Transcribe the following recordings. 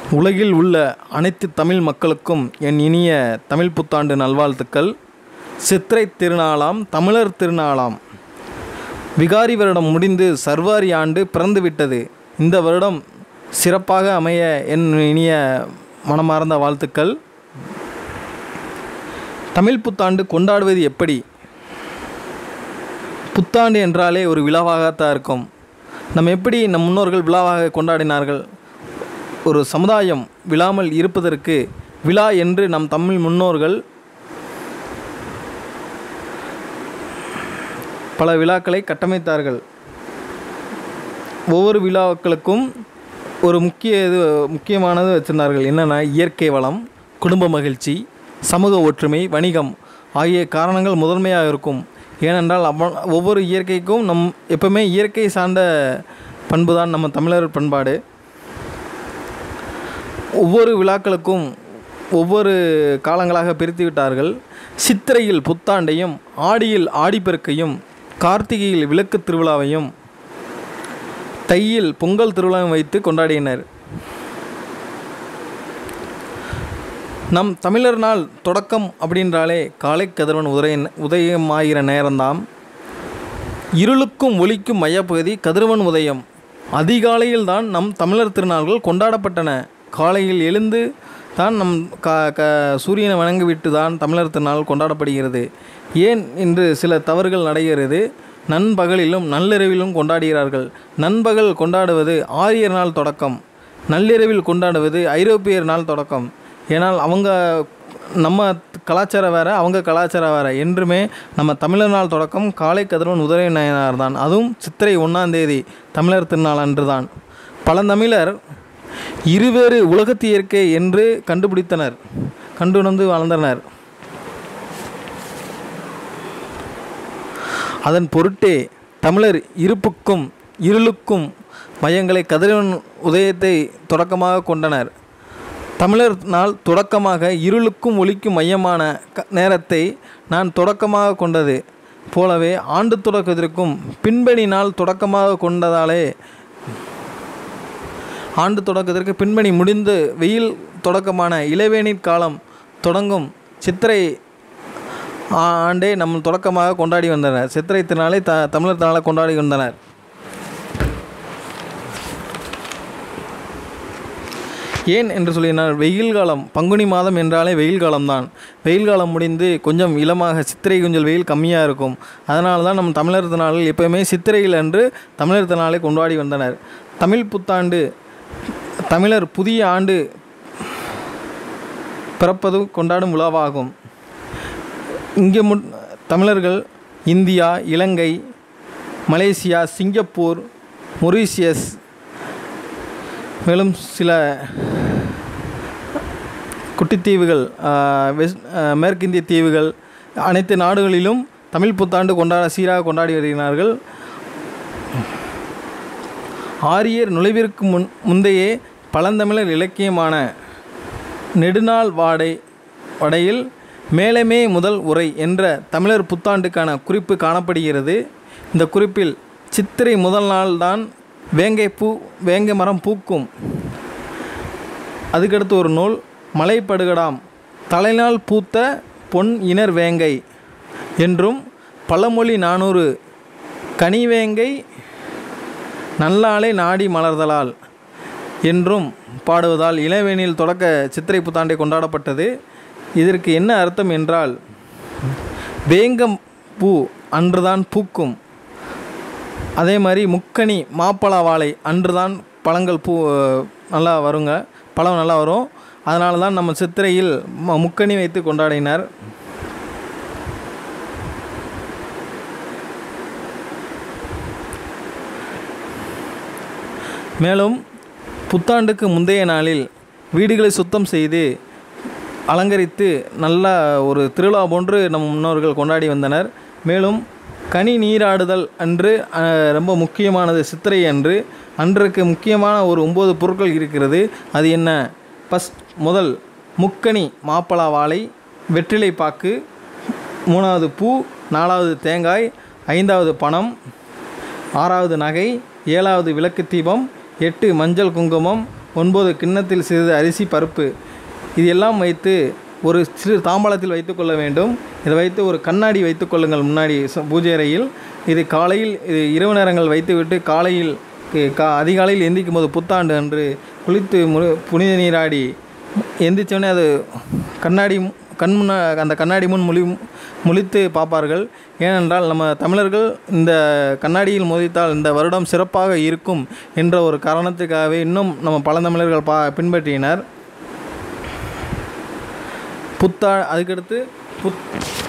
உலகில் உள்ள அனைத்து தமிழ் மக்களுக்கும் என் இனிய தமிழ் புத்தாண்டு நல்வாழ்த்துக்கள் சித்திரை திருநாளாம் தமிழர் திருநாளாம் விகாரி வருடம் முடிந்து சர்வாரி ஆண்டு பிறந்துவிட்டது இந்த வருடம் சிறப்பாக அமைய என் இனிய மனமார்ந்த வாழ்த்துக்கள் தமிழ் புத்தாண்டு கொண்டாடுவது எப்படி புத்தாண்டு என்றாலே ஒரு விழாவாகத்தான் இருக்கும் நம்ம எப்படி நம் முன்னோர்கள் விழாவாக கொண்டாடினார்கள் ஒரு சமுதாயம் விழாமல் இருப்பதற்கு விழா என்று நம் தமிழ் முன்னோர்கள் பல விழாக்களை கட்டமைத்தார்கள் ஒவ்வொரு விழாக்களுக்கும் ஒரு முக்கிய இது முக்கியமானது வச்சிருந்தார்கள் என்னென்னா இயற்கை வளம் குடும்ப மகிழ்ச்சி சமூக ஒற்றுமை வணிகம் ஆகிய காரணங்கள் முதன்மையாக இருக்கும் ஏனென்றால் அவ ஒவ்வொரு இயற்கைக்கும் நம் எப்பவுமே இயற்கை சார்ந்த பண்பு தான் நம்ம தமிழர் பண்பாடு ஒவ்வொரு விழாக்களுக்கும் ஒவ்வொரு காலங்களாக பிரித்து விட்டார்கள் சித்திரையில் புத்தாண்டையும் ஆடியில் ஆடிப்பெருக்கையும் கார்த்திகையில் விளக்கு திருவிழாவையும் தையில் பொங்கல் திருவிழாவையும் வைத்து கொண்டாடினர் நம் தமிழர் நாள் தொடக்கம் அப்படின்றாலே காலை கதிரவன் உதய உதயமாகிற நேரம்தான் இருளுக்கும் ஒளிக்கும் மையப்பகுதி கதிரவன் உதயம் அதிகாலையில் தான் நம் தமிழர் திருநாள்கள் கொண்டாடப்பட்டன காலையில் எழுந்து தான் நம் க க சூரியனை வணங்கிவிட்டு தான் தமிழர் திருநாள் கொண்டாடப்படுகிறது ஏன் என்று சில தவறுகள் நடைகிறது நண்பகலிலும் நள்ளிரவிலும் கொண்டாடுகிறார்கள் நண்பகல் கொண்டாடுவது ஆரியர் நாள் தொடக்கம் நள்ளிரவில் கொண்டாடுவது ஐரோப்பியர் நாள் தொடக்கம் ஏன்னால் அவங்க நம்ம கலாச்சாரம் வேறு அவங்க கலாச்சாரம் வேறு என்றுமே நம்ம தமிழர் நாள் தொடக்கம் காலை கதிரவன் உதயநாயனார் தான் அதுவும் சித்திரை ஒன்றாம் தேதி தமிழர் திருநாள் அன்று தான் பழந்தமிழர் இருவேறு உலகத்து இயற்கை என்று கண்டுபிடித்தனர் கண்டுணர்ந்து வாழ்ந்தனர் அதன் பொருட்டே தமிழர் இருப்புக்கும் இருளுக்கும் மையங்களை கதிரவன் உதயத்தை தொடக்கமாக கொண்டனர் தமிழர் நாள் தொடக்கமாக இருளுக்கும் ஒளிக்கும் மையமான க நேரத்தை நான் தொடக்கமாக கொண்டது போலவே ஆண்டு தொடக்கத்திற்கும் பின்பணி நாள் தொடக்கமாக கொண்டதாலே ஆண்டு தொடக்கத்திற்கு பின்பணி முடிந்து வெயில் தொடக்கமான இளவேநீர் காலம் தொடங்கும் சித்திரை ஆண்டே நம் தொடக்கமாக கொண்டாடி வந்தனர் சித்திரை திருநாளை த தமிழர் திருநாளை கொண்டாடி வந்தனர் ஏன் என்று சொல்லினால் வெயில் காலம் பங்குனி மாதம் என்றாலே வெயில் காலம்தான் வெயில் காலம் முடிந்து கொஞ்சம் இளமாக சித்திரை கொஞ்சம் வெயில் கம்மியாக இருக்கும் அதனால தான் நம் தமிழர் திருநாளில் எப்போயுமே சித்திரையில் அன்று தமிழர் திருநாளை கொண்டாடி வந்தனர் தமிழ் புத்தாண்டு தமிழர் புதிய ஆண்டு பிறப்பது கொண்டாடும் விழாவாகும் இங்கே மு தமிழர்கள் India Ilangai Malaysia Singapore Mauritius மேலும் சில குட்டித்தீவுகள் வெஸ் மேற்கிந்திய தீவுகள் அனைத்து நாடுகளிலும் தமிழ் புத்தாண்டு கொண்டாட சீராக கொண்டாடி வருகிறார்கள் ஆரியர் நுழைவிற்கு முன் முந்தையே பழந்தமிழர் இலக்கியமான நெடுநாள் வாடை வடையில் மேலமே முதல் உரை என்ற தமிழர் புத்தாண்டுக்கான குறிப்பு காணப்படுகிறது இந்த குறிப்பில் சித்திரை முதல் நாள் தான் வேங்கை பூ வேங்கை மரம் பூக்கும் அதுக்கடுத்து ஒரு நூல் மலைப்படுகடாம் தலைநாள் பூத்த பொன் இனர் வேங்கை என்றும் பழமொழி நானூறு கனிவேங்கை நல்லாளை நாடி மலர்தலால் என்றும் பாடுவதால் இளவேனில் தொடக்க சித்திரை புத்தாண்டை கொண்டாடப்பட்டது இதற்கு என்ன அர்த்தம் என்றால் வேங்கம் பூ அன்றுதான் பூக்கும் அதே மாதிரி முக்கனி மாப்பழ வாழை அன்றுதான் பழங்கள் பூ நல்லா வருங்க பழம் நல்லா வரும் அதனால தான் நம்ம சித்திரையில் முக்கனி வைத்து கொண்டாடினார் மேலும் புத்தாண்டுக்கு முந்தைய நாளில் வீடுகளை சுத்தம் செய்து அலங்கரித்து நல்ல ஒரு திருவிழா போன்று நம் முன்னோர்கள் கொண்டாடி வந்தனர் மேலும் கனி நீராடுதல் அன்று ரொம்ப முக்கியமானது சித்திரை அன்று அன்றைக்கு முக்கியமான ஒரு ஒம்பது பொருட்கள் இருக்கிறது அது என்ன ஃபஸ்ட் முதல் முக்கனி மாப்பழா வாழை வெற்றிலை பாக்கு மூணாவது பூ நாலாவது தேங்காய் ஐந்தாவது பணம் ஆறாவது நகை ஏழாவது விளக்கு தீபம் எட்டு மஞ்சள் குங்குமம் ஒன்பது கிண்ணத்தில் சிறிது அரிசி பருப்பு இது எல்லாம் வைத்து ஒரு சிறு தாம்பாளத்தில் வைத்துக்கொள்ள வேண்டும் இதை வைத்து ஒரு கண்ணாடி வைத்துக்கொள்ளுங்கள் முன்னாடி ச- பூஜை அறையில் இது காலையில் இது இரவு நேரங்கள் வைத்துவிட்டு காலையில் கே- கா அதிகாலையில் எந்திக்கும் போது புத்தாண்டு அன்று குளித்து மு புனித நீராடி எந்திரிச்சோடனே அது கண்ணாடி மு- கண் முன்ன அந்த கண்ணாடி முன் முழி முழித்து பார்ப்பார்கள் ஏனென்றால் நம்ம தமிழர்கள் இந்த கண்ணாடியில் மோதித்தால் இந்த வருடம் சிறப்பாக இருக்கும் என்ற ஒரு காரணத்துக்காகவே இன்னும் நம்ம பழந்தமிழர்கள் பா பின்பற்றினர் புத்தா அதுக்கடுத்து புத்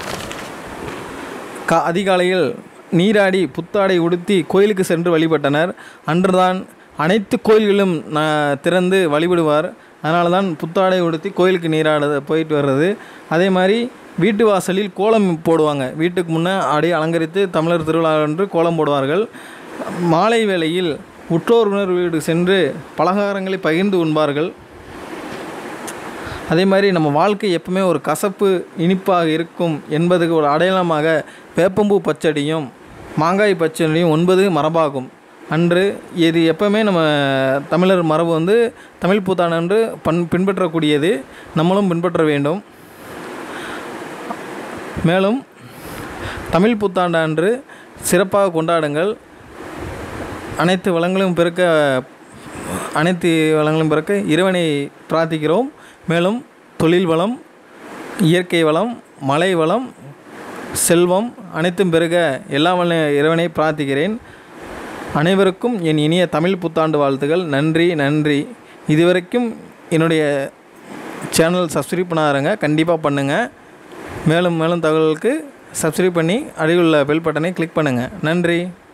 கா அதிகாலையில் நீராடி புத்தாடை உடுத்தி கோயிலுக்கு சென்று வழிபட்டனர் அன்றுதான் அனைத்து கோயில்களும் ந- திறந்து வழிபடுவார் அதனால தான் புத்தாடை உடுத்தி கோயிலுக்கு நீராட போயிட்டு வர்றது அதே மாதிரி வீட்டு வாசலில் கோலம் போடுவாங்க வீட்டுக்கு முன்னே அப்படியே அலங்கரித்து தமிழர் திருவிழா என்று கோலம் போடுவார்கள் மாலை வேளையில் உற்றோர் உணர் வீடு சென்று பலகாரங்களை பகிர்ந்து உண்பார்கள் அதே மாதிரி நம்ம வாழ்க்கை எப்பவுமே ஒரு கசப்பு இனிப்பாக இருக்கும் என்பதுக்கு ஒரு அடையாளமாக வேப்பம்பூ பச்சடியும் மாங்காய் பச்சடியும் ஒன்பது மரபாகும் அன்று இது எப்பவுமே நம்ம தமிழர் மரபு வந்து தமிழ் புத்தாண்டு பண் பின்பற்றக்கூடியது நம்மளும் பின்பற்ற வேண்டும் மேலும் தமிழ் புத்தாண்டு அன்று சிறப்பாக கொண்டாடுங்கள் அனைத்து வளங்களும் பெருக்க அனைத்து வளங்களும் பிறக்க இறைவனை பிரார்த்திக்கிறோம் மேலும் தொழில் வளம் இயற்கை வளம் மலை வளம் செல்வம் அனைத்தும் பெருக எல்லாம் வல்ல இறைவனை பிரார்த்திக்கிறேன் அனைவருக்கும் என் இனிய தமிழ் புத்தாண்டு வாழ்த்துகள் நன்றி நன்றி இதுவரைக்கும் என்னுடைய சேனல் சப்ஸ்கிரைப் பண்ணாருங்க கண்டிப்பாக பண்ணுங்கள் மேலும் மேலும் தகவல்களுக்கு சப்ஸ்கிரைப் பண்ணி அருகில் உள்ள பெல் பட்டனை கிளிக் பண்ணுங்கள் நன்றி